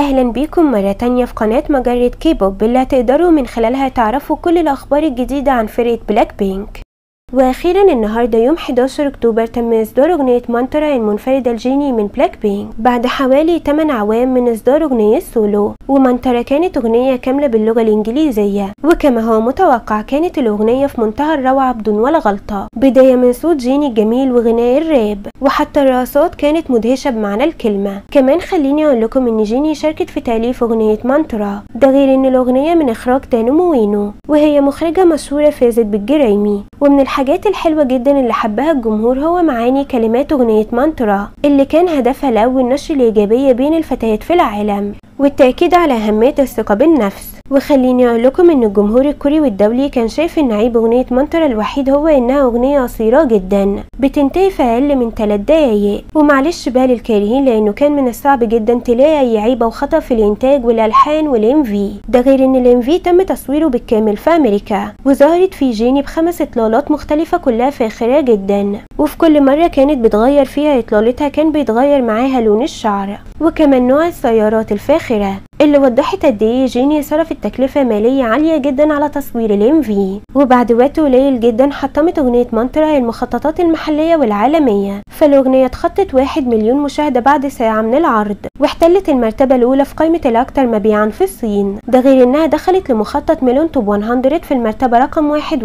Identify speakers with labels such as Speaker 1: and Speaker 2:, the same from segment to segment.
Speaker 1: اهلا بيكم مرة تانية في قناة مجرة كيبوب اللي هتقدروا من خلالها تعرفوا كل الاخبار الجديدة عن فرقة بلاك بينك واخيرا النهارده يوم 11 اكتوبر تم اصدار اغنيه مانترا المنفرده الجيني من بلاك بينك بعد حوالي 8 اعوام من اصدار اغنيه سولو ومانترا كانت اغنيه كامله باللغه الانجليزيه وكما هو متوقع كانت الاغنيه في منتهى الروعه بدون ولا غلطه بدايه من صوت جيني الجميل وغناء الراب وحتى الرقصات كانت مدهشه بمعنى الكلمه كمان خليني اقول لكم ان جيني شاركت في تاليف اغنيه مانترا ده غير ان الاغنيه من اخراج تانو موينو وهي مخرجه مشهوره فازت بالجريمي ومن الحاجات الحلوة جدا اللي حبها الجمهور هو معاني كلمات أغنية مانترا اللي كان هدفها الأول نشر الإيجابية بين الفتيات في العالم والتأكيد على أهمية الثقة بالنفس وخليني أقول لكم إن الجمهور الكوري والدولي كان شايف إن عيب أغنية مانترا الوحيد هو إنها أغنية قصيرة جدا بتنتهي في أقل من 3 دقايق ومعلش بقى للكارهين لأنه كان من الصعب جدا تلاقي أي عيب أو خطأ في الإنتاج والألحان والإم في ده غير إن الإم في تم تصويره بالكامل في أمريكا وظهرت في جيني بخمس إطلالات مختلفة كلها فاخرة جدا وفي كل مرة كانت بتغير فيها إطلالتها كان بيتغير معاها لون الشعر وكمان نوع السيارات الفاخرة اللي وضحت قد ايه جيني صرفت تكلفة مالية عالية جدا على تصوير الام في وبعد وقت قليل جدا حطمت اغنية مانترا المخططات المحلية والعالمية فالاغنية اتخطت واحد مليون مشاهدة بعد ساعة من العرض واحتلت المرتبة الاولى في قائمة الاكثر مبيعا في الصين ده غير انها دخلت لمخطط ميلون توب 100 في المرتبة رقم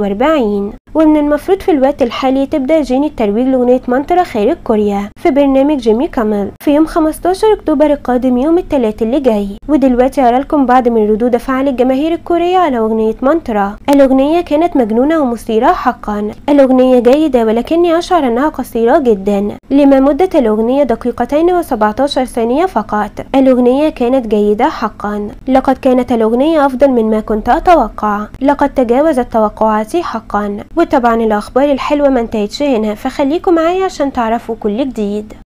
Speaker 1: 41 ومن المفروض في الوقت الحالي تبدأ جيني الترويج لأغنية مانترا خارج كوريا في برنامج جيمي كامل في يوم 15 أكتوبر القادم يوم الثلاث اللي جاي ودلوقتي أرى لكم بعض من ردود أفعال الجماهير الكورية على أغنية مانترا الأغنية كانت مجنونة ومثيرة حقا الأغنية جيدة ولكني أشعر أنها قصيرة جدا لما مدة الأغنية دقيقتين و17 ثانية فقط الأغنية كانت جيدة حقا لقد كانت الأغنية أفضل مما كنت أتوقع لقد تجاوزت توقعاتي حقا وطبعا الأخبار الحلوة ما انتهتش هنا فخليكم معايا عشان تعرفوا كل جديد